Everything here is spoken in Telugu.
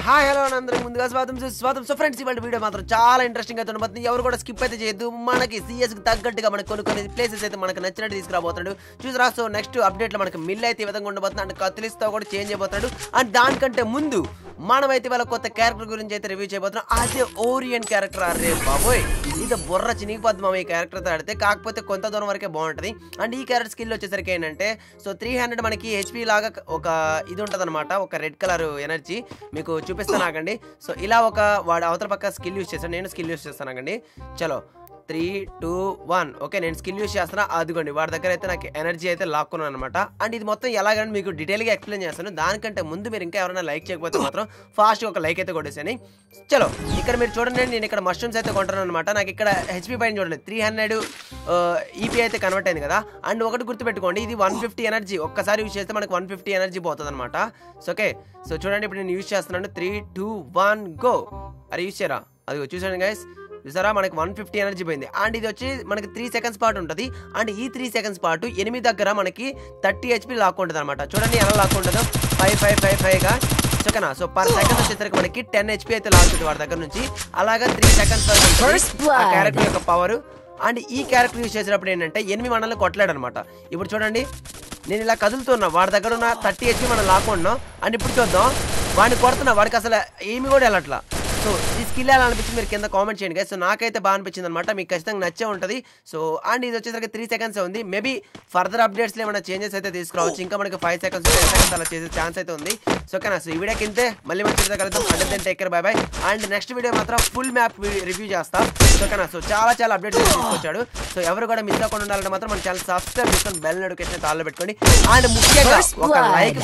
హాయ్ హలో అందరికి ముందుగా స్వాగతం స్వాగతం సో ఫ్రెండ్స్ ఇవాళ వీడియో మాత్రం చాలా ఇంట్రెస్టింగ్ అయితే ఉండబోతుంది ఎవరు కూడా స్కిప్ అయితే చేయొద్దు మనకి సిఎస్ కి తగ్గట్టుగా మనకు కొన్ని కొన్ని ప్లేసెస్ అయితే మనకు నచ్చినట్టు తీసుకురాబోతున్నాడు చూసారా సో నెక్స్ట్ అప్డేట్ లో మనకి మిల్ అయితే ఈ విధంగా ఉండబోతుంది అండ్ కత్తిలిస్తో కూడా చేంజ్ అయిపోతున్నాడు అండ్ దానికంటే ముందు మనమైతే వాళ్ళ కొత్త క్యారెక్టర్ గురించి అయితే రివ్యూ చేయబోతున్నాం అదే ఓరియన్ క్యారెక్టర్ అరే బాబోయ్ ఇది బుర్ర చినిగిపోద్ది మామ ఈ క్యారెక్టర్ తో ఆడితే కాకపోతే కొంత దూరం వరకే బాగుంటది అండ్ ఈ క్యారెక్టర్ స్కిల్ వచ్చేసరికి ఏంటంటే సో త్రీ హండ్రెడ్ మనకి హెచ్పి లాగా ఒక ఇది ఉంటుంది ఒక రెడ్ కలర్ ఎనర్జీ మీకు చూపిస్తాను ఆగండి సో ఇలా ఒక వాడు అవతల పక్క స్కిల్ యూస్ చేస్తాను నేను స్కిల్ యూస్ చేస్తాను ఆగండి చలో త్రీ టూ వన్ ఓకే నేను స్కిల్ యూస్ చేస్తున్నా అదిగోండి వాడి దగ్గర అయితే నాకు ఎనర్జీ అయితే లాక్కున్నాను అనమాట అండ్ ఇది మొత్తం ఎలాగని మీకు డీటెయిల్గా ఎక్స్ప్లెయిన్ చేస్తాను దానికంటే ముందు మీరు ఇంకా ఎవరైనా లైక్ చేయకపోతే మాత్రం ఫాస్ట్ ఒక లైక్ అయితే కొట్టేసాని చలో ఇక్కడ మీరు చూడండి నేను ఇక్కడ మష్రూమ్స్ అయితే కొంటాను అనమాట నాకు ఇక్కడ హెచ్పి పైన చూడండి త్రీ హండ్రెడ్ ఈపీ అయితే కన్వర్ట్ అయింది కదా అండ్ ఒకటి గుర్తుపెట్టుకోండి ఇది వన్ ఫిఫ్టీ ఎనర్జీ ఒక్కసారి యూజ్ చేస్తే మనకి వన్ ఫిఫ్టీ ఎనర్జీ పోతుంది అనమాట సో ఓకే సో చూడండి ఇప్పుడు నేను యూజ్ చేస్తున్నాను త్రీ టూ వన్ గో అది యూజ్ చేయరా అది చూసాను గైస్ చూసారా మనకి వన్ ఫిఫ్టీ ఎనర్జీ పోయింది అండ్ ఇది వచ్చి మనకి త్రీ సెకండ్స్ పాటు ఉంటుంది అండ్ ఈ త్రీ సెకండ్స్ పాటు ఎనిమిది దగ్గర మనకి థర్టీ హెచ్పి లాక్ ఉంటుంది అనమాట చూడండి ఎలా లాక్ ఉంటుందో ఫైవ్ ఫైవ్ ఫైవ్ ఫైవ్గా ఓకేనా సో పర్ సెకండ్ వచ్చేసరికి మనకి టెన్ హెచ్పి అయితే లాగుతుంది వాడి దగ్గర నుంచి అలాగా three seconds First blood. Character యొక్క పవర్ అండ్ ఈ క్యారెక్టర్ యూజ్ చేసేటప్పుడు ఏంటంటే ఎనిమిది మండలం కొట్టలేడు అనమాట ఇప్పుడు చూడండి నేను ఇలా కదులుతున్నా వాడి దగ్గర ఉన్న థర్టీ హెచ్పి మనం లాక్కుంటున్నాం అండ్ ఇప్పుడు చూద్దాం వాడిని కొడుతున్నా వాడికి అసలు ఏమి కూడా వెళ్ళట్లా సో ఈ స్కిల్ ఎలా అనిపించింది మీరు కింద కామెంట్ చేయండి guys. సో నాకైతే బాగా అనిపించింది అనమాట మీకు ఖచ్చితంగా నచ్చే ఉంటుంది సో అండ్ ఇది వచ్చేసరికి త్రీ సెకండ్స్ ఉంది మేబీ ఫర్దర్ అప్డేట్స్లో ఏమైనా చేంజెస్ అయితే తీసుకురావచ్చు ఇంకా మనకి ఫైవ్ సెకండ్స్ టెన్ సెకండ్స్ అలా చేసే ఛాన్స్ అయితే ఉంది సో ఓకేనా సో ఈ వీడియో కిందే మళ్ళీ మంచి వీడియో కలుద్దాం అంటే then take care bye bye and next video మాత్రం ఫుల్ మ్యాప్ రివ్యూ చేస్తాం సో ఓకేనా సో చాలా చాలా అప్డేట్స్ తీసుకొచ్చాడు సో ఎవరు కూడా మిస్ అవ్వకుండా ఉండాలంటే మాత్రం మన ఛానల్ సబ్స్క్రైబ్ చేసుకొని బెల్ నోటిఫికేషన్ తాళ్ళు పెట్టుకోండి అండ్ ముఖ్యంగా First ఒక blood. లైక్